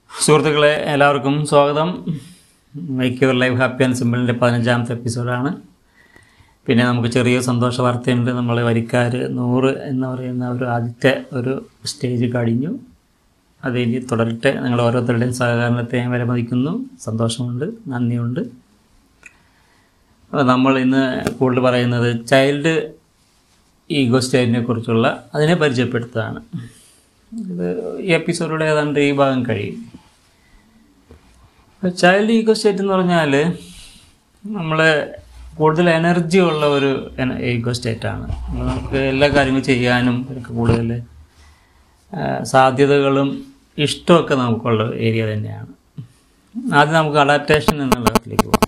സുഹൃത്തുക്കളെ എല്ലാവർക്കും സ്വാഗതം make your life happy and സിമ്പിളിൻ്റെ പതിനഞ്ചാമത്തെ എപ്പിസോഡാണ് പിന്നെ നമുക്ക് ചെറിയ സന്തോഷ വാർത്തയുണ്ട് നമ്മൾ വരിക്കാർ നൂറ് എന്ന് പറയുന്ന ഒരു ആദ്യത്തെ ഒരു സ്റ്റേജ് കഴിഞ്ഞു അത് ഇനി തുടരട്ടെ നിങ്ങൾ ഓരോരുത്തരുടെയും സഹകരണത്തെ ഞാൻ വിലമതിക്കുന്നു സന്തോഷമുണ്ട് നന്ദിയുണ്ട് അപ്പോൾ നമ്മൾ ഇന്ന് കൂടുതൽ പറയുന്നത് ചൈൽഡ് ഈഗോ സ്റ്റേറ്റിനെ കുറിച്ചുള്ള അതിനെ പരിചയപ്പെടുത്തുകയാണ് ഇത് ഈ എപ്പിസോഡിലൂടെ ഏതാണ്ട് ഈ ഭാഗം കഴിയും ചൈൽഡ് ഈഗോ സ്റ്റേറ്റ് എന്ന് പറഞ്ഞാൽ നമ്മൾ കൂടുതൽ എനർജി ഉള്ള ഒരു ഈഗോ സ്റ്റേറ്റാണ് നമുക്ക് എല്ലാ കാര്യങ്ങളും ചെയ്യാനും ഒക്കെ കൂടുതൽ ആ, സാധ്യതകളും ഇഷ്ടമൊക്കെ നമുക്കുള്ള ഏരിയ തന്നെയാണ് ആദ്യം നമുക്ക് അഡാപ്റ്റേഷൻ എന്നുള്ളതിലേക്ക് പോകാം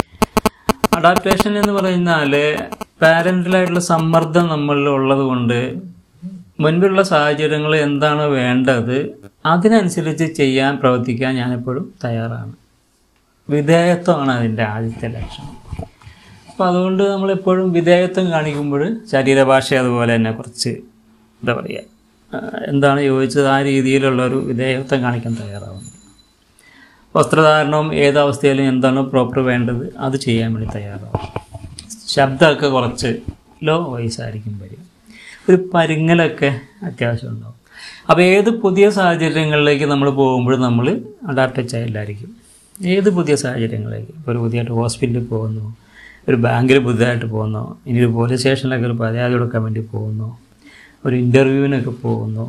അഡാപ്റ്റേഷൻ എന്ന് പറഞ്ഞാൽ പാരൻ്റലായിട്ടുള്ള സമ്മർദ്ദം നമ്മളിൽ ഉള്ളത് കൊണ്ട് മുൻപിലുള്ള സാഹചര്യങ്ങൾ എന്താണോ വേണ്ടത് അതിനനുസരിച്ച് ചെയ്യാൻ പ്രവർത്തിക്കാൻ ഞാനെപ്പോഴും തയ്യാറാണ് വിധേയത്വമാണ് അതിൻ്റെ ആദ്യത്തെ ലക്ഷണം അപ്പോൾ അതുകൊണ്ട് നമ്മളെപ്പോഴും വിധേയത്വം കാണിക്കുമ്പോൾ ശരീരഭാഷ അതുപോലെ തന്നെ കുറച്ച് എന്താ പറയുക ആ, എന്താണ് ചോദിച്ചത് ആ രീതിയിലുള്ള ഒരു വിധേയത്വം കാണിക്കാൻ തയ്യാറാവുന്നു വസ്ത്രധാരണവും ഏതവസ്ഥയിലും എന്താണോ പ്രോപ്പർ വേണ്ടത് അത് ചെയ്യാൻ വേണ്ടി തയ്യാറാവും ശബ്ദമൊക്കെ കുറച്ച് ലോ വോയിസ് ആയിരിക്കും വരിക ഒരു പരുങ്ങലൊക്കെ അത്യാവശ്യം ഉണ്ടാവും അപ്പോൾ ഏത് പുതിയ സാഹചര്യങ്ങളിലേക്ക് നമ്മൾ പോകുമ്പോഴും നമ്മൾ അഡാപ്റ്റ് ചൈൽഡായിരിക്കും ഏത് പുതിയ സാഹചര്യങ്ങളിലേക്ക് ഇപ്പോൾ ഒരു പുതിയതായിട്ട് ഹോസ്പിറ്റലിൽ പോകുന്നു ഒരു ബാങ്കിൽ പുതിയതായിട്ട് പോകുന്നു ഇനി ഒരു പോലീസ് സ്റ്റേഷനിലൊക്കെ ഒരു പരാതി കൊടുക്കാൻ വേണ്ടി പോകുന്നു ഒരു ഇൻ്റർവ്യൂവിനൊക്കെ പോകുന്നു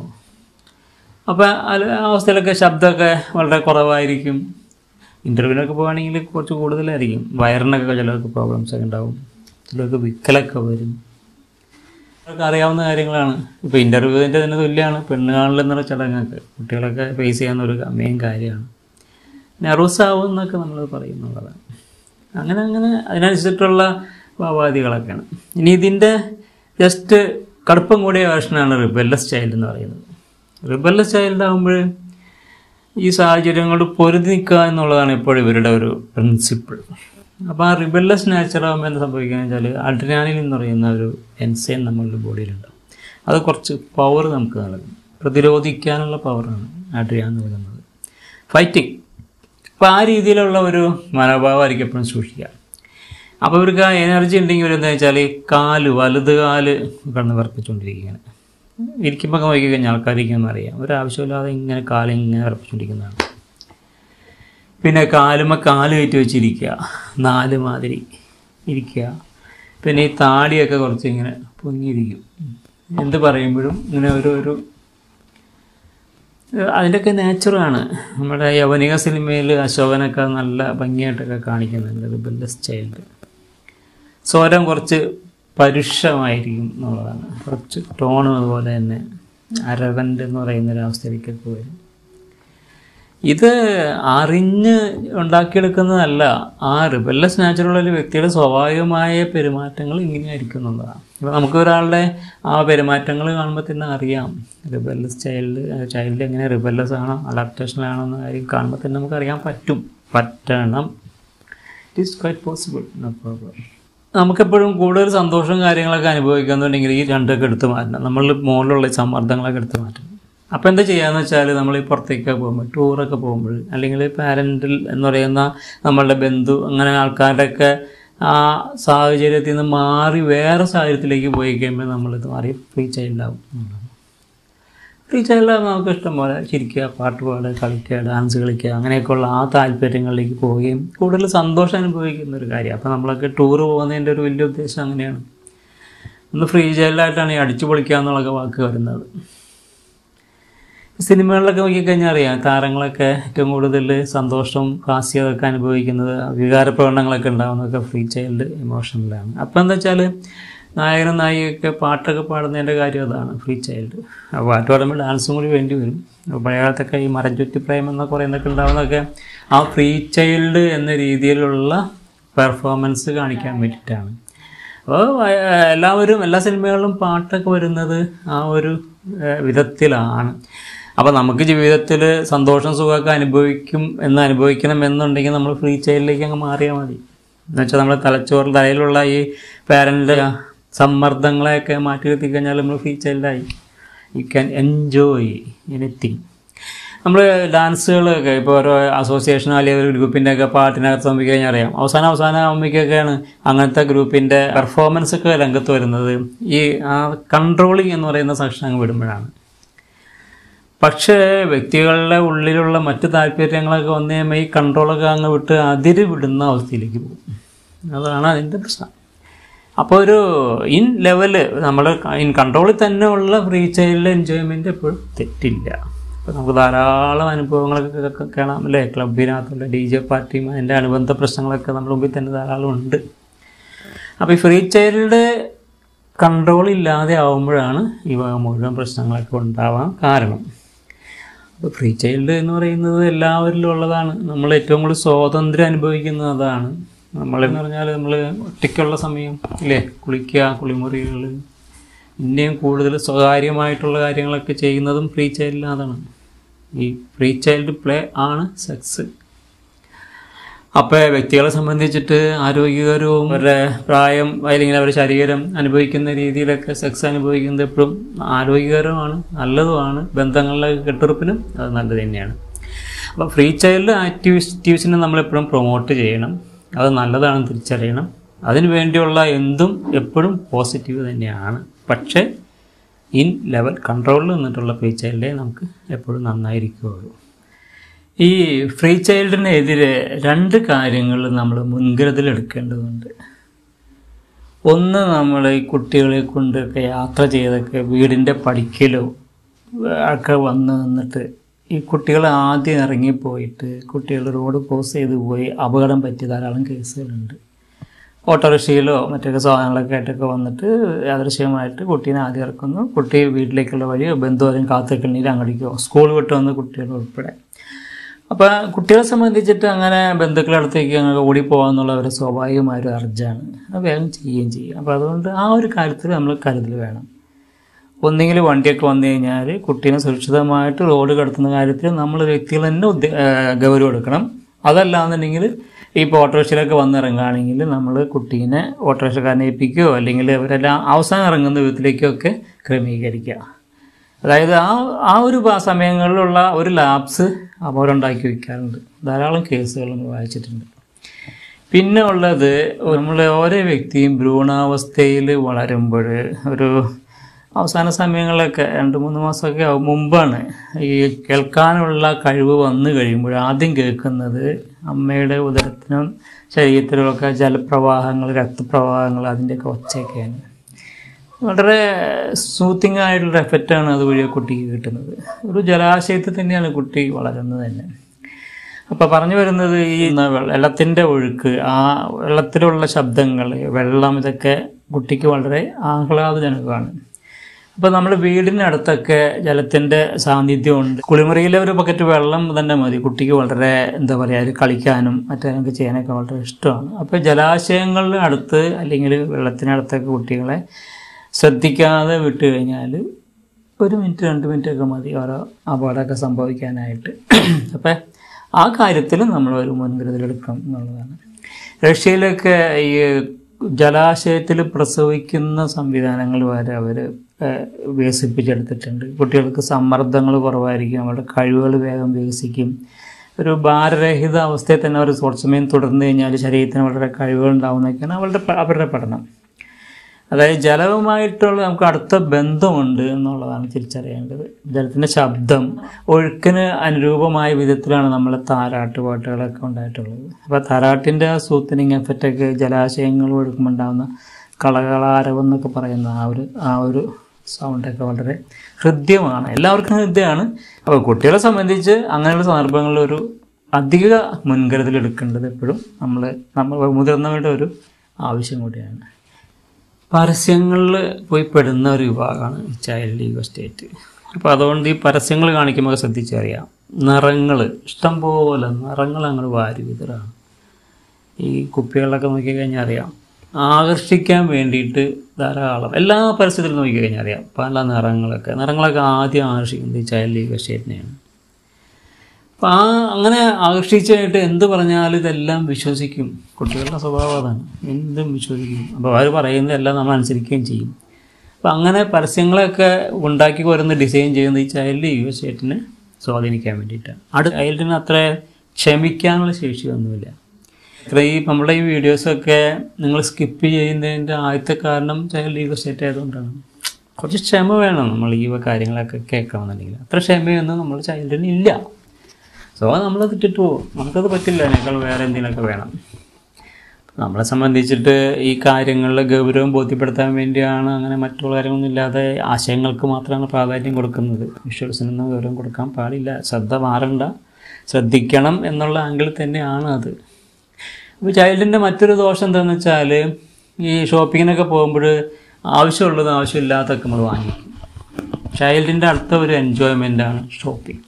അപ്പോൾ അത് ആ അവസ്ഥയിലൊക്കെ ശബ്ദമൊക്കെ വളരെ കുറവായിരിക്കും ഇൻ്റർവ്യൂവിനൊക്കെ പോകുകയാണെങ്കിൽ കുറച്ച് കൂടുതലായിരിക്കും വയറിനൊക്കെ ചിലർക്ക് പ്രോബ്ലംസ് ഒക്കെ ഉണ്ടാവും ചിലർക്ക് വിക്കലൊക്കെ വരും അതൊക്കെ അറിയാവുന്ന കാര്യങ്ങളാണ് ഇപ്പോൾ ഇൻ്റർവ്യൂവിൻ്റെ തന്നെ തുല്യമാണ് പെണ്ണ് കാണലെന്നുള്ള ചടങ്ങൊക്കെ കുട്ടികളൊക്കെ ഫേസ് ചെയ്യാവുന്ന ഒരു മെയിൻ കാര്യമാണ് നെർവസ് ആവും എന്നൊക്കെ നമ്മൾ പറയുന്നുള്ളതാണ് അങ്ങനെ അങ്ങനെ അതിനനുസരിച്ചിട്ടുള്ള ഉപാധികളൊക്കെയാണ് ഇനി ഇതിൻ്റെ ജസ്റ്റ് കടുപ്പം കൂടിയ വേർഷനാണ് റിബല്ലസ് ചൈൽഡ് എന്ന് പറയുന്നത് റിബല്ലസ് ചൈൽഡ് ആകുമ്പോൾ ഈ സാഹചര്യങ്ങളോട് പൊരുതി നിൽക്കുക എന്നുള്ളതാണ് ഇപ്പോഴും ഇവരുടെ ഒരു പ്രിൻസിപ്പിൾ അപ്പോൾ ആ റിബല്ലസ് നേച്ചർ ആകുമ്പോൾ എന്താ സംഭവിക്കുക വെച്ചാൽ അഡ്രിനാലിൻ എന്ന് പറയുന്ന ഒരു എൻസൈൻ നമ്മളുടെ ബോഡിയിലുണ്ടാവും അത് കുറച്ച് പവർ നമുക്ക് നൽകും പ്രതിരോധിക്കാനുള്ള പവറാണ് അഡ്രിയാൻ നൽകുന്നത് ഫൈറ്റിംഗ് അപ്പോൾ ആ രീതിയിലുള്ള ഒരു മനോഭാവമായിരിക്കും എപ്പോഴും സൂക്ഷിക്കുക അപ്പോൾ ഇവർക്ക് ആ എനർജി ഉണ്ടെങ്കിൽ ഇവരെന്താ വെച്ചാൽ ഈ കാല് വലത് കാല് കടന്ന് വിറപ്പിച്ചുകൊണ്ടിരിക്കുകയാണ് ഇരിക്കുമ്പോൾ നോക്കി കഴിഞ്ഞാൽ ആൾക്കാരിക്കുമെന്ന് അറിയാം ഒരാവശ്യമില്ലാതെ ഇങ്ങനെ കാല് ഇങ്ങനെ വിറപ്പിച്ചുകൊണ്ടിരിക്കുന്നതാണ് പിന്നെ കാലുമ്മ കാല് കയറ്റി വെച്ചിരിക്കുക നാല് മാതിരി ഇരിക്കുക പിന്നെ ഈ താടിയൊക്കെ കുറച്ച് ഇങ്ങനെ പൊങ്ങിയിരിക്കും എന്ത് പറയുമ്പോഴും ഇങ്ങനെ ഒരു ഒരു അതിൻ്റെയൊക്കെ നാച്ചുറാണ് നമ്മുടെ യവനിക സിനിമയിൽ അശോകനൊക്കെ നല്ല ഭംഗിയായിട്ടൊക്കെ കാണിക്കുന്നുണ്ട് റിബല്ലസ് ചൈൽഡ് സ്വരം കുറച്ച് പരുഷമായിരിക്കും എന്നുള്ളതാണ് കുറച്ച് ടോണും അതുപോലെ തന്നെ അരവൻ്റ് എന്ന് പറയുന്ന ഒരു അവസ്ഥയിലേക്കൊക്കെ വരും ഇത് അറിഞ്ഞ് ഉണ്ടാക്കിയെടുക്കുന്നതല്ല ആ റിബല്ലസ് നാച്ചുറൽ ഒരു വ്യക്തിയുടെ സ്വാഭാവികമായ പെരുമാറ്റങ്ങൾ ഇങ്ങനെയായിരിക്കും എന്നുള്ളതാണ് ഇപ്പോൾ നമുക്ക് ഒരാളുടെ ആ പെരുമാറ്റങ്ങൾ കാണുമ്പോൾ തന്നെ അറിയാം റിബല്ലസ് ചൈൽഡ് ചൈൽഡ് എങ്ങനെ റിബല്ലസ് ആണോ അഡാപ്റ്റേഷനിലാണോ എന്ന കാര്യം കാണുമ്പോൾ തന്നെ നമുക്ക് അറിയാൻ പറ്റും പറ്റണം it is quite possible no problem നമുക്കെപ്പോഴും കൂടുതൽ സന്തോഷവും കാര്യങ്ങളൊക്കെ അനുഭവിക്കുന്നുണ്ടെങ്കിൽ ഈ രണ്ടൊക്കെ എടുത്ത് മാറ്റണം നമ്മൾ മുകളിലുള്ള ഈ സമ്മർദ്ദങ്ങളൊക്കെ എടുത്ത് മാറ്റണം അപ്പോൾ എന്താ ചെയ്യാന്ന് വെച്ചാൽ നമ്മൾ ഈ പുറത്തേക്കൊക്കെ പോകുമ്പോൾ ടൂറൊക്കെ പോകുമ്പോൾ അല്ലെങ്കിൽ പാരൻ്റൽ എന്ന് പറയുന്ന നമ്മളുടെ ബന്ധു അങ്ങനെ ആൾക്കാരുടെയൊക്കെ ആ സാഹചര്യത്തിൽ നിന്ന് മാറി വേറെ സാഹചര്യത്തിലേക്ക് പോയി കഴിയുമ്പോൾ നമ്മളിത് മാറി ഫ്രീ ചൈൽഡാവും ഫ്രീ ചൈൽഡാകുമ്പോൾ നമുക്ക് ഇഷ്ടം പോലെ ചിരിക്കുക പാട്ട് പാടുക കളിക്കുക ഡാൻസ് കളിക്കുക അങ്ങനെയൊക്കെയുള്ള ആ താല്പര്യങ്ങളിലേക്ക് പോവുകയും കൂടുതൽ സന്തോഷം അനുഭവിക്കുന്ന ഒരു കാര്യം അപ്പോൾ നമ്മളൊക്കെ ടൂർ പോകുന്നതിൻ്റെ ഒരു വലിയ ഉദ്ദേശം അങ്ങനെയാണ് ഒന്ന് ഫ്രീ ചൈൽഡായിട്ടാണ് ഈ അടിച്ചു പൊളിക്കുക എന്നുള്ളൊക്കെ വാക്ക് വരുന്നത് സിനിമകളിലൊക്കെ നോക്കിക്കഴിഞ്ഞാൽ അറിയാം താരങ്ങളൊക്കെ ഏറ്റവും കൂടുതൽ സന്തോഷം ഹാസ്യമൊക്കെ അനുഭവിക്കുന്നത് വികാര പ്രകടനങ്ങളൊക്കെ ഉണ്ടാകുന്നതൊക്കെ ഫ്രീ ചൈൽഡ് ഇമോഷനിലാണ് അപ്പോൾ എന്താ വെച്ചാൽ നായകനും നായികയൊക്കെ പാട്ടൊക്കെ പാടുന്നതിൻ്റെ കാര്യം അതാണ് ഫ്രീ ചൈൽഡ് അപ്പോൾ പാട്ട് പാടുമ്പോൾ ഡാൻസും കൂടി വേണ്ടി വരും അപ്പോൾ പഴയ കാലത്തൊക്കെ ഈ മരം ചുറ്റി പ്രേമം എന്നൊക്കെ പറയുന്നതൊക്കെ ഉണ്ടാകുന്നതൊക്കെ ആ ഫ്രീ ചൈൽഡ് എന്ന രീതിയിലുള്ള പെർഫോമൻസ് കാണിക്കാൻ വേണ്ടിയിട്ടാണ് അപ്പോൾ എല്ലാവരും എല്ലാ സിനിമകളിലും പാട്ടൊക്കെ വരുന്നത് ആ ഒരു ഏഹ്, വിധത്തിലാണ് അപ്പോൾ നമുക്ക് ജീവിതത്തിൽ സന്തോഷം സുഖമൊക്കെ അനുഭവിക്കും എന്ന് അനുഭവിക്കണം എന്നുണ്ടെങ്കിൽ നമ്മൾ ഫ്രീ ചൈൽഡിലേക്ക് അങ്ങ് മാറിയാൽ മതി എന്നുവെച്ചാൽ നമ്മുടെ തലച്ചോറിൽ തലയിലുള്ള ഈ പാരൻ്റ് സമ്മർദ്ദങ്ങളെയൊക്കെ മാറ്റി നിർത്തി കഴിഞ്ഞാൽ നമ്മൾ ഫ്രീ ചൈൽഡായി യു ക്യാൻ എൻജോയ് എനിത്തിങ് നമ്മൾ ഡാൻസുകളൊക്കെ ഇപ്പോൾ ഓരോ അസോസിയേഷനോ അല്ലെങ്കിൽ ഒരു ഗ്രൂപ്പിൻ്റെ ഒക്കെ പാട്ടിനകത്ത് നോക്കി കഴിഞ്ഞാൽ അറിയാം അവസാനം അവസാനം ആകുമ്പോഴേക്കൊക്കെയാണ് അങ്ങനത്തെ ഗ്രൂപ്പിൻ്റെ പെർഫോമൻസ് ഒക്കെ രംഗത്ത് വരുന്നത് ഈ ആ കൺട്രോളിങ് എന്ന് പറയുന്ന സെക്ഷൻ അങ്ങ് വിടുമ്പോഴാണ് പക്ഷേ വ്യക്തികളുടെ ഉള്ളിലുള്ള മറ്റ് താല്പര്യങ്ങളൊക്കെ വന്നു കഴിയുമ്പോൾ ഈ കൺട്രോളൊക്കെ അങ്ങ് വിട്ട് അതിര് വിടുന്ന അവസ്ഥയിലേക്ക് പോകും അതാണ് അതിൻ്റെ പ്രശ്നം അപ്പോൾ ഒരു ഇൻ ലെവല് നമ്മൾ ഇൻ കൺട്രോളിൽ തന്നെ ഉള്ള ഫ്രീ ചൈൽഡ് എൻജോയ്മെൻ്റ് എപ്പോഴും തെറ്റില്ല അപ്പോൾ നമുക്ക് ധാരാളം അനുഭവങ്ങളൊക്കെ ക- കാണാം അല്ലേ ക്ലബിനകത്തുള്ള ഡി ജെ പാർട്ടിയും അതിൻ്റെ അനുബന്ധ പ്രശ്നങ്ങളൊക്കെ നമ്മുടെ മുമ്പിൽ തന്നെ ധാരാളം ഉണ്ട് അപ്പോൾ ഈ ഫ്രീ ചൈൽഡ് കൺട്രോൾ ഇല്ലാതെ ആവുമ്പോഴാണ് ഈ വക മുഴുവൻ പ്രശ്നങ്ങളൊക്കെ ഉണ്ടാവാൻ കാരണം അപ്പോൾ ഫ്രീ ചൈൽഡ് എന്ന് പറയുന്നത് എല്ലാവരിലും ഉള്ളതാണ് നമ്മൾ ഏറ്റവും കൂടുതൽ സ്വാതന്ത്ര്യം അനുഭവിക്കുന്നത് അതാണ് നമ്മളെന്ന് പറഞ്ഞാൽ നമ്മൾ ഒറ്റയ്ക്കുള്ള സമയം ഇല്ലേ കുളിക്കുക കുളിമുറികൾ ഇനിയും കൂടുതൽ സ്വകാര്യമായിട്ടുള്ള കാര്യങ്ങളൊക്കെ ചെയ്യുന്നതും ഫ്രീ ചൈൽഡിനകത്താണ് ഈ ഫ്രീ ചൈൽഡ് പ്ലേ ആണ് സെക്സ് അപ്പോൾ വ്യക്തികളെ സംബന്ധിച്ചിട്ട് ആരോഗ്യകരവും അവരുടെ പ്രായം അല്ലെങ്കിൽ അവരുടെ ശരീരം അനുഭവിക്കുന്ന രീതിയിലൊക്കെ സെക്സ് അനുഭവിക്കുന്നത് എപ്പോഴും ആരോഗ്യകരമാണ് നല്ലതുമാണ് ബന്ധങ്ങളിലെ കെട്ടുറപ്പിനും അത് നല്ലത് തന്നെയാണ് അപ്പോൾ ഫ്രീ ചൈൽഡ് ആക്ടിവിറ്റീസിനെ നമ്മളെപ്പോഴും പ്രൊമോട്ട് ചെയ്യണം അത് നല്ലതാണെന്ന് തിരിച്ചറിയണം അതിനു വേണ്ടിയുള്ള എന്തും എപ്പോഴും പോസിറ്റീവ് തന്നെയാണ് പക്ഷേ ഇൻ ലെവൽ കൺട്രോളിൽ നിന്നിട്ടുള്ള ഫ്രീ ചൈൽഡേ നമുക്ക് എപ്പോഴും നന്നായിരിക്കുകയുള്ളൂ ഈ ഫ്രീ ചൈൽഡിനെതിരെ രണ്ട് കാര്യങ്ങൾ നമ്മൾ മുൻകരുതൽ എടുക്കേണ്ടതുണ്ട് ഒന്ന് നമ്മൾ ഈ കുട്ടികളെ കൊണ്ടൊക്കെ യാത്ര ചെയ്തൊക്കെ വീടിൻ്റെ പഠിക്കലോ ഒക്കെ വന്ന് നിന്നിട്ട് ഈ കുട്ടികൾ ആദ്യം ഇറങ്ങിപ്പോയിട്ട് കുട്ടികൾ റോഡ് ക്രോസ് ചെയ്ത് പോയി അപകടം പറ്റിയ ധാരാളം കേസുകളുണ്ട് ഓട്ടോറിക്ഷയിലോ മറ്റൊക്കെ സാധനങ്ങളൊക്കെ ആയിട്ടൊക്കെ വന്നിട്ട് യാദൃശ്യമായിട്ട് കുട്ടീനെ ആദ്യം ഇറക്കുന്നു കുട്ടി വീട്ടിലേക്കുള്ള വഴി ബന്ധുവരും കാത്തിക്കണ്ണീര് അങ്ങടിക്കോ സ്കൂൾ വിട്ട് വന്ന കുട്ടികൾ ഉൾപ്പെടെ അപ്പോൾ കുട്ടികളെ സംബന്ധിച്ചിട്ട് അങ്ങനെ ബന്ധുക്കളുടെ അടുത്തേക്ക് അങ്ങനെ ഓടിപ്പോകാന്നുള്ള ഒരു സ്വാഭാവികമായ ഒരു അർജാണ് അത് വേഗം ചെയ്യുകയും ചെയ്യും അപ്പോൾ അതുകൊണ്ട് ആ ഒരു കാര്യത്തിൽ നമ്മൾ കരുതൽ വേണം ഒന്നെങ്കിൽ വണ്ടിയൊക്കെ വന്നു കഴിഞ്ഞാൽ കുട്ടീനെ സുരക്ഷിതമായിട്ട് റോഡ് കടത്തുന്ന കാര്യത്തിൽ നമ്മൾ വ്യക്തികൾ തന്നെ ഉദ്ദേ- ആ, ഗൗരവം എടുക്കണം അതല്ലാന്നുണ്ടെങ്കിൽ ഇപ്പോൾ ഓട്ടോറിക്ഷയിലൊക്കെ വന്നിറങ്ങുകയാണെങ്കിൽ നമ്മൾ കുട്ടീനെ ഓട്ടോറിക്ഷക്കാരനെ ഏൽപ്പിക്കുകയോ അല്ലെങ്കിൽ അവരെല്ലാം അവസാനം ഇറങ്ങുന്ന വിധത്തിലേക്കൊക്കെ ക്രമീകരിക്കുക അതായത് ആ ആ ഒരു പ- സമയങ്ങളിലുള്ള ഒരു ലാപ്സ് അവരുണ്ടാക്കി വയ്ക്കാറുണ്ട് ധാരാളം കേസുകൾ നമ്മൾ വായിച്ചിട്ടുണ്ട് പിന്നെ ഉള്ളത് നമ്മൾ ഓരോ വ്യക്തിയും ഭ്രൂണാവസ്ഥയിൽ വളരുമ്പോൾ ഒരു അവസാന സമയങ്ങളിലൊക്കെ രണ്ട് മൂന്ന് മാസമൊക്കെ ആവും മുമ്പാണ് ഈ കേൾക്കാനുള്ള കഴിവ് വന്നു കഴിയുമ്പോൾ ആദ്യം കേൾക്കുന്നത് അമ്മയുടെ ഉദരത്തിനും ശരീരത്തിലുമൊക്കെ ജലപ്രവാഹങ്ങൾ രക്തപ്രവാഹങ്ങൾ അതിൻ്റെയൊക്കെ ഒച്ചയൊക്കെയാണ് വളരെ സൂത്തിങ് ആയിട്ടുള്ള എഫക്റ്റാണ് അതുവഴി ആ കുട്ടിക്ക് കിട്ടുന്നത് ഒരു ജലാശയത്തിൽ തന്നെയാണ് കുട്ടി വളരുന്നത് തന്നെ അപ്പോൾ പറഞ്ഞു വരുന്നത് ഈ ന- വെള്ളത്തിൻ്റെ ഒഴുക്ക് ആ വെള്ളത്തിലുള്ള ശബ്ദങ്ങൾ വെള്ളം ഇതൊക്കെ കുട്ടിക്ക് വളരെ ആഹ്ലാദജനകമാണ് അപ്പോൾ നമ്മൾ വീടിനടുത്തൊക്കെ ജലത്തിൻ്റെ സാന്നിധ്യമുണ്ട് കുളിമുറിയിലെ ഒരു ബക്കറ്റ് വെള്ളം തന്നെ മതി കുട്ടിക്ക് വളരെ എന്താ പറയുക അതിൽ കളിക്കാനും മറ്റേതൊക്കെ ചെയ്യാനൊക്കെ വളരെ ഇഷ്ടമാണ് അപ്പോൾ ജലാശയങ്ങളുടെ അടുത്ത് അല്ലെങ്കിൽ വെള്ളത്തിനടുത്തൊക്കെ കുട്ടികളെ ശ്രദ്ധിക്കാതെ വിട്ട് കഴിഞ്ഞാൽ ഒരു മിനിറ്റ് രണ്ട് മിനിറ്റ് ഒക്കെ മതി ഓരോ അപകടമൊക്കെ സംഭവിക്കാനായിട്ട് അപ്പം ആ കാര്യത്തിൽ നമ്മൾ ഒരു മുൻകരുതലെടുക്കണം എന്നുള്ളതാണ് റഷ്യയിലൊക്കെ ഈ ജലാശയത്തിൽ പ്രസവിക്കുന്ന സംവിധാനങ്ങൾ വരെ അവർ വികസിപ്പിച്ചെടുത്തിട്ടുണ്ട് കുട്ടികൾക്ക് സമ്മർദ്ദങ്ങൾ കുറവായിരിക്കും അവരുടെ കഴിവുകൾ വേഗം വികസിക്കും ഒരു ഭാരരഹിത അവസ്ഥയിൽ തന്നെ അവർ കുറച്ച് സമയം തുടർന്നു കഴിഞ്ഞാൽ ശരീരത്തിന് വളരെ കഴിവുകൾ ഉണ്ടാവുന്നതൊക്കെയാണ് അവരുടെ പ- അവരുടെ പഠനം അതായത് ജലവുമായിട്ടുള്ള നമുക്ക് അടുത്ത ബന്ധമുണ്ട് എന്നുള്ളതാണ് തിരിച്ചറിയേണ്ടത് ജലത്തിൻ്റെ ശബ്ദം ഒഴുക്കിന് അനുരൂപമായ വിധത്തിലാണ് നമ്മളെ താരാട്ട് പാട്ടുകളൊക്കെ ഉണ്ടായിട്ടുള്ളത് അപ്പോൾ താരാട്ടിൻ്റെ ആ സൂത്തനിങ് എഫക്റ്റൊക്കെ ജലാശയങ്ങൾ ഒഴുക്കുമ്പോൾ ഉണ്ടാകുന്ന കളകളാരവം എന്നൊക്കെ പറയുന്ന ആ ഒരു ആ ഒരു സൗണ്ടൊക്കെ വളരെ ഹൃദ്യമാണ് എല്ലാവർക്കും ഹൃദ്യമാണ് അപ്പോൾ കുട്ടികളെ സംബന്ധിച്ച് അങ്ങനെയുള്ള സന്ദർഭങ്ങളിൽ ഒരു അധിക മുൻകരുതൽ എടുക്കേണ്ടത് എപ്പോഴും നമ്മൾ നമ്മൾ മുതിർന്നവരുടെ ഒരു ആവശ്യം കൂടിയാണ് പരസ്യങ്ങളിൽ പോയി പെടുന്ന ഒരു വിഭാഗമാണ് ചൈൽഡ് ഈഗോ സ്റ്റേറ്റ് അപ്പോൾ അതുകൊണ്ട് ഈ പരസ്യങ്ങൾ കാണിക്കുമ്പോൾ ശ്രദ്ധിച്ചറിയാം നിറങ്ങൾ ഇഷ്ടംപോലെ നിറങ്ങൾ അങ്ങോട്ട് വാരി വിതറാണ് ഈ കുപ്പികളിലൊക്കെ നോക്കിക്കഴിഞ്ഞാൽ അറിയാം ആകർഷിക്കാൻ വേണ്ടിയിട്ട് ധാരാളം എല്ലാ പരസ്യത്തിലും നോക്കിക്കഴിഞ്ഞാൽ അറിയാം പല നിറങ്ങളൊക്കെ നിറങ്ങളൊക്കെ ആദ്യം ആകർഷിക്കുന്നത് ഈ ചൈൽഡ് ഈഗോ സ്റ്റേറ്റിനെയാണ് അപ്പം ആ അങ്ങനെ ആകർഷിച്ചായിട്ട് എന്ത് പറഞ്ഞാലും ഇതെല്ലാം വിശ്വസിക്കും കുട്ടികളുടെ സ്വഭാവം അതാണ് എന്തും വിശ്വസിക്കും അപ്പോൾ അവർ പറയുന്നതെല്ലാം നമ്മൾ അനുസരിക്കുകയും ചെയ്യും അപ്പം അങ്ങനെ പരസ്യങ്ങളൊക്കെ ഉണ്ടാക്കി വരുന്ന ഡിസൈൻ ചെയ്യുന്ന ഈ ചൈൽഡ് യു സ്റ്റേറ്റിന് സ്വാധീനിക്കാൻ വേണ്ടിയിട്ട് അടുത്ത ചൈൽഡിന് അത്ര ക്ഷമിക്കാനുള്ള ശേഷിയൊന്നുമില്ല ഇത്ര ഈ നമ്മുടെ ഈ വീഡിയോസൊക്കെ നിങ്ങൾ സ്കിപ്പ് ചെയ്യുന്നതിൻ്റെ ആദ്യത്തെ കാരണം ചൈൽഡ് ഈഗോ സ്റ്റേറ്റ് ആയതുകൊണ്ടാണ് കുറച്ച് ക്ഷമ വേണം നമ്മൾ ഈ കാര്യങ്ങളൊക്കെ കേൾക്കണമെന്നുണ്ടെങ്കിൽ അത്ര ക്ഷമയൊന്നും നമ്മൾ ചൈൽഡിന് ഇല്ല സോ നമ്മളത് ഇട്ടിട്ട് പോകും നമുക്കത് പറ്റില്ല അതിനേക്കാൾ വേറെ എന്തെങ്കിലുമൊക്കെ വേണം നമ്മളെ സംബന്ധിച്ചിട്ട് ഈ കാര്യങ്ങളിൽ ഗൗരവം ബോധ്യപ്പെടുത്താൻ വേണ്ടിയാണ് അങ്ങനെ മറ്റുള്ള കാര്യങ്ങളൊന്നും ഇല്ലാതെ ആശയങ്ങൾക്ക് മാത്രമാണ് പ്രാധാന്യം കൊടുക്കുന്നത് വിഷ്വൽസിനൊന്നും ഗൗരവം കൊടുക്കാൻ പാടില്ല ശ്രദ്ധ മാറണ്ട ശ്രദ്ധിക്കണം എന്നുള്ള ആംഗിൾ തന്നെയാണ് അത് അപ്പോൾ ചൈൽഡിൻ്റെ മറ്റൊരു ദോഷം എന്താണെന്ന് വെച്ചാൽ ഈ ഷോപ്പിങ്ങിനൊക്കെ പോകുമ്പോൾ ആവശ്യമുള്ളത് ആവശ്യമില്ലാത്തൊക്കെ നമ്മൾ വാങ്ങിക്കും ചൈൽഡിൻ്റെ അടുത്ത ഒരു എൻജോയ്മെൻ്റാണ് ഷോപ്പിംഗ്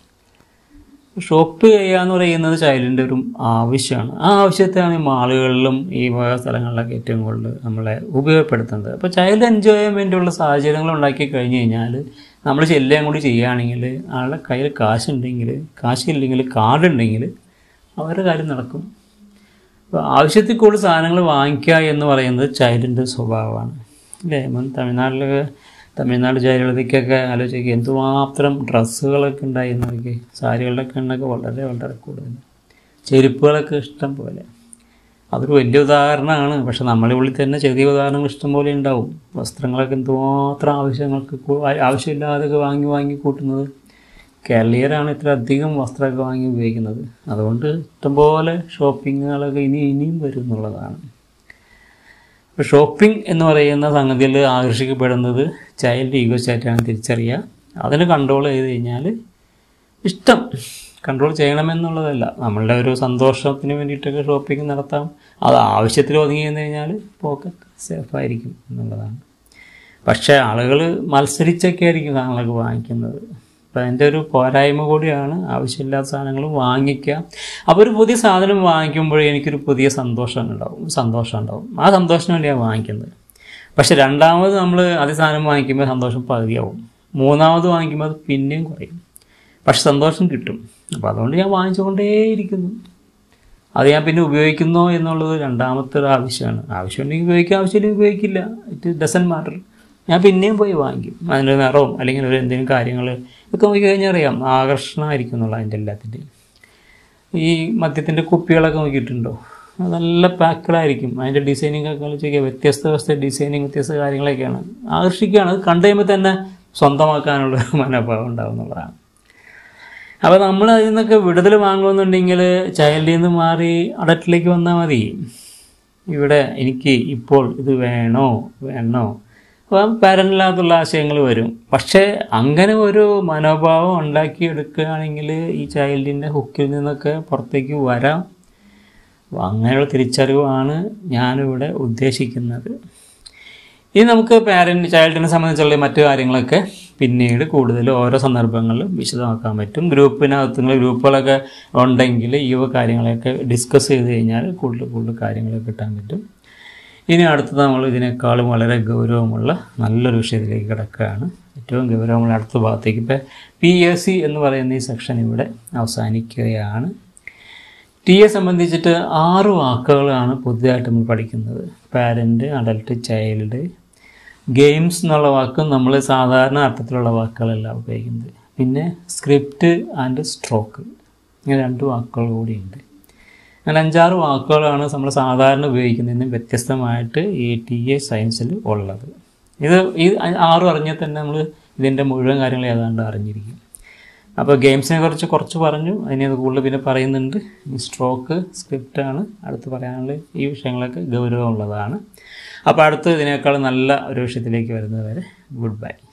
ഷോപ്പ് ചെയ്യുക എന്ന് പറയുന്നത് ചൈൽഡിൻ്റെ ഒരു ആവശ്യമാണ് ആ ആവശ്യത്തെയാണ് ഈ മാളുകളിലും ഈ വക സ്ഥലങ്ങളിലൊക്കെ ഏറ്റവും കൂടുതൽ നമ്മളെ ഉപയോഗപ്പെടുത്തുന്നത് അപ്പോൾ ചൈൽഡ് എൻജോയ് ചെയ്യാൻ വേണ്ടിയുള്ള സാഹചര്യങ്ങൾ ഉണ്ടാക്കി കഴിഞ്ഞ് കഴിഞ്ഞാൽ നമ്മൾ ചെല്ലുകയും കൂടി ചെയ്യുകയാണെങ്കിൽ ആളുടെ കയ്യിൽ കാശുണ്ടെങ്കിൽ കാശില്ലെങ്കിൽ കാർഡ് ഉണ്ടെങ്കിൽ അവരുടെ കാര്യം നടക്കും അപ്പോൾ ആവശ്യത്തിൽ കൂടുതൽ സാധനങ്ങൾ വാങ്ങിക്കുക എന്ന് പറയുന്നത് ചൈൽഡിൻ്റെ സ്വഭാവമാണ് അല്ലേ മുൻ തമിഴ്നാട്ടിൽ തമിഴ്നാട് ജയലളിതയ്ക്കൊക്കെ ആലോചിക്കുക എന്തുമാത്രം ഡ്രസ്സുകളൊക്കെ ഉണ്ടായിരുന്നു നോക്കി സാരികളുടെ എണ്ണൊക്കെ വളരെ വളരെ കൂടുതൽ ചെരുപ്പുകളൊക്കെ ഇഷ്ടം പോലെ അതൊരു വലിയ ഉദാഹരണമാണ് പക്ഷെ നമ്മളെ ഉള്ളിൽ തന്നെ ചെറിയ ഉദാഹരണങ്ങൾ ഇഷ്ടം പോലെ ഉണ്ടാവും വസ്ത്രങ്ങളൊക്കെ എന്തുമാത്രം ആവശ്യങ്ങൾക്ക് കൂ- ആവശ്യമില്ലാതൊക്കെ വാങ്ങി വാങ്ങി കൂട്ടുന്നത് കേരളീയരാണ് ഇത്ര അധികം വസ്ത്രമൊക്കെ വാങ്ങി ഉപയോഗിക്കുന്നത് അതുകൊണ്ട് ഇഷ്ടംപോലെ ഷോപ്പിങ്ങുകളൊക്കെ ഇനി ഇനിയും വരും എന്നുള്ളതാണ് ഇപ്പോൾ ഷോപ്പിംഗ് എന്ന് പറയുന്ന സംഗതിയിൽ ആകർഷിക്കപ്പെടുന്നത് ചൈൽഡ് ഈഗോ സ്റ്റാറ്റാണ് തിരിച്ചറിയുക അതിന് കൺട്രോൾ ചെയ്ത് കഴിഞ്ഞാൽ ഇഷ്ടം കൺട്രോൾ ചെയ്യണമെന്നുള്ളതല്ല നമ്മളുടെ ഒരു സന്തോഷത്തിന് വേണ്ടിയിട്ടൊക്കെ ഷോപ്പിംഗ് നടത്താം അത് ആവശ്യത്തിൽ ഒതുങ്ങി എന്ന് കഴിഞ്ഞാൽ പോക്കറ്റ് സേഫായിരിക്കും എന്നുള്ളതാണ് പക്ഷേ ആളുകൾ മത്സരിച്ചൊക്കെ ആയിരിക്കും സാധനങ്ങളൊക്കെ വാങ്ങിക്കുന്നത് അപ്പം അതിൻ്റെ ഒരു പോരായ്മ കൂടിയാണ് ആവശ്യമില്ലാത്ത സാധനങ്ങൾ വാങ്ങിക്കുക അപ്പോൾ ഒരു പുതിയ സാധനം വാങ്ങിക്കുമ്പോഴേ എനിക്കൊരു പുതിയ സന്തോഷം ഉണ്ടാവും സന്തോഷം ഉണ്ടാവും ആ സന്തോഷത്തിന് വേണ്ടിയാണ് വാങ്ങിക്കുന്നത് പക്ഷെ രണ്ടാമത് നമ്മൾ അതേ സാധനം വാങ്ങിക്കുമ്പോൾ സന്തോഷം പകുതിയാവും മൂന്നാമത് വാങ്ങിക്കുമ്പോൾ അത് പിന്നെയും കുറയും പക്ഷെ സന്തോഷം കിട്ടും അപ്പോൾ അതുകൊണ്ട് ഞാൻ വാങ്ങിച്ചുകൊണ്ടേയിരിക്കുന്നു അത് ഞാൻ പിന്നെ ഉപയോഗിക്കുന്നോ എന്നുള്ളത് രണ്ടാമത്തെ ഒരു ആവശ്യമാണ് ആവശ്യമുണ്ടെങ്കിൽ ഉപയോഗിക്കുക ആവശ്യമില്ലെങ്കിൽ ഉപയോഗിക്കില്ല ഇറ്റ് ഡസൻ മാറ്റർ ഞാൻ പിന്നെയും പോയി വാങ്ങിക്കും അതിൻ്റെ നിറവും അല്ലെങ്കിൽ ഒരു എന്തെങ്കിലും കാര്യങ്ങൾ ഇതൊക്കെ നോക്കി കഴിഞ്ഞാൽ അറിയാം ആകർഷണമായിരിക്കും എന്നുള്ള അതിൻ്റെ എല്ലാത്തിൻ്റെയും ഈ മദ്യത്തിൻ്റെ കുപ്പികളൊക്കെ നോക്കിയിട്ടുണ്ടോ അത് നല്ല പാക്കഡായിരിക്കും അതിൻ്റെ ഡിസൈനിങ് ഒക്കെ ആലോചിക്കുക വ്യത്യസ്ത വ്യത്യസ്ത ഡിസൈനിങ് വ്യത്യസ്ത കാര്യങ്ങളൊക്കെയാണ് ആകർഷിക്കുകയാണ് അത് കണ്ടു കഴിയുമ്പോൾ തന്നെ സ്വന്തമാക്കാനുള്ള ഒരു മനോഭാവം ഉണ്ടാവും എന്നുള്ളതാണ് അപ്പോൾ നമ്മൾ അതിൽ നിന്നൊക്കെ വിടുതൽ വാങ്ങുമെന്നുണ്ടെങ്കിൽ ചൈൽഡിൽ നിന്ന് മാറി അഡൽട്ടിലേക്ക് വന്നാൽ മതി ഇവിടെ എനിക്ക് ഇപ്പോൾ ഇത് വേണോ വേണോ അപ്പം പാരൻ്റിനകത്തുള്ള ആശയങ്ങൾ വരും പക്ഷേ അങ്ങനെ ഒരു മനോഭാവം ഉണ്ടാക്കിയെടുക്കുകയാണെങ്കിൽ ഈ ചൈൽഡിൻ്റെ ഹുക്കിൽ നിന്നൊക്കെ പുറത്തേക്ക് വരാം അപ്പോൾ അങ്ങനെയുള്ള തിരിച്ചറിവാണ് ഞാനിവിടെ ഉദ്ദേശിക്കുന്നത് ഇനി നമുക്ക് പാരൻറ്റ് ചൈൽഡിനെ സംബന്ധിച്ചുള്ള മറ്റു കാര്യങ്ങളൊക്കെ പിന്നീട് കൂടുതൽ ഓരോ സന്ദർഭങ്ങളിലും വിശദമാക്കാൻ പറ്റും ഗ്രൂപ്പിനകത്ത് നിങ്ങൾ ഗ്രൂപ്പുകളൊക്കെ ഉണ്ടെങ്കിൽ ഈ വക കാര്യങ്ങളൊക്കെ ഡിസ്കസ് ചെയ്ത് കഴിഞ്ഞാൽ കൂടുതൽ കൂടുതൽ കാര്യങ്ങൾ കിട്ടാൻ പറ്റും ഇനി അടുത്തത് നമ്മൾ ഇതിനേക്കാളും വളരെ ഗൗരവമുള്ള നല്ലൊരു വിഷയത്തിലേക്ക് കിടക്കുകയാണ് ഏറ്റവും ഗൗരവമുള്ള അടുത്ത ഭാഗത്തേക്ക് ഇപ്പോൾ പി എസ് സി എന്ന് പറയുന്ന ഈ സെക്ഷൻ ഇവിടെ അവസാനിക്കുകയാണ് ടി എ സംബന്ധിച്ചിട്ട് ആറ് വാക്കുകളാണ് പുതിയതായിട്ട് നമ്മൾ പഠിക്കുന്നത് പാരൻറ്റ് അഡൽട്ട് ചൈൽഡ് ഗെയിംസ് എന്നുള്ള വാക്കും നമ്മൾ സാധാരണ അർത്ഥത്തിലുള്ള വാക്കുകളല്ല ഉപയോഗിക്കുന്നത് പിന്നെ സ്ക്രിപ്റ്റ് ആൻഡ് സ്ട്രോക്ക് ഇങ്ങനെ രണ്ട് വാക്കുകൾ കൂടിയുണ്ട് അങ്ങനെ അഞ്ചാറ് വാക്കുകളാണ് നമ്മൾ സാധാരണ ഉപയോഗിക്കുന്നതിന് വ്യത്യസ്തമായിട്ട് ഈ ടി എ സയൻസിൽ ഉള്ളത് ഇത് ഈ ആറും അറിഞ്ഞാൽ തന്നെ നമ്മൾ ഇതിൻ്റെ മുഴുവൻ കാര്യങ്ങൾ ഏതാണ്ട് അറിഞ്ഞിരിക്കും അപ്പോൾ ഗെയിംസിനെ കുറിച്ച് കുറച്ച് പറഞ്ഞു അതിനെ കൂടുതൽ പിന്നെ പറയുന്നുണ്ട് ഈ സ്ട്രോക്ക് സ്ക്രിപ്റ്റാണ് അടുത്ത് പറയാനുള്ള ഈ വിഷയങ്ങളൊക്കെ ഗൗരവമുള്ളതാണ് അപ്പോൾ അടുത്ത് ഇതിനേക്കാൾ നല്ല ഒരു വിഷയത്തിലേക്ക് വരുന്നത് വരെ ഗുഡ് ബൈ